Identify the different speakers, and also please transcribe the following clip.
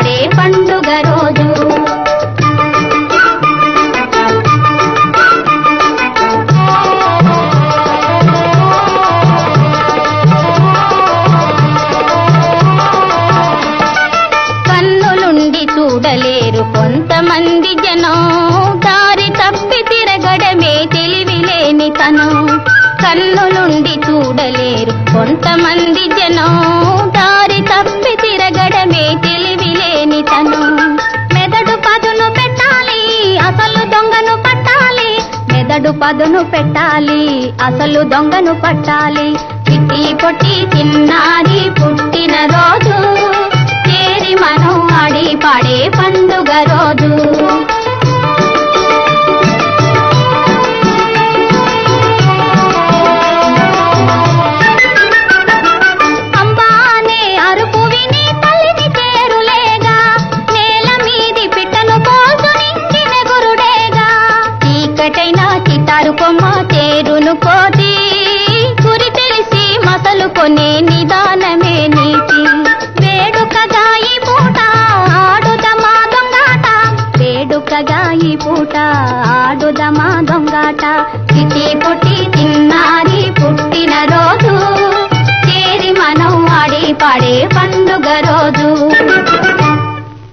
Speaker 1: నాడే పండుగ రోజు కన్నులుండి చూడలేరు కొంతమంది జనం దారి తప్పి తిరగడమే తెలివిలేని తనం కన్నులుండి చూడలేరు కొంతమంది జనం దారి తప్పి తిరగడమే తెలివిలేని తనం మెదడు పదును పెట్టాలి అసలు దొంగను పట్టాలి మెదడు పదును పెట్టాలి అసలు దొంగను పట్టాలి చిట్టి పొట్టి చిన్నారి పుట్టిన రోజు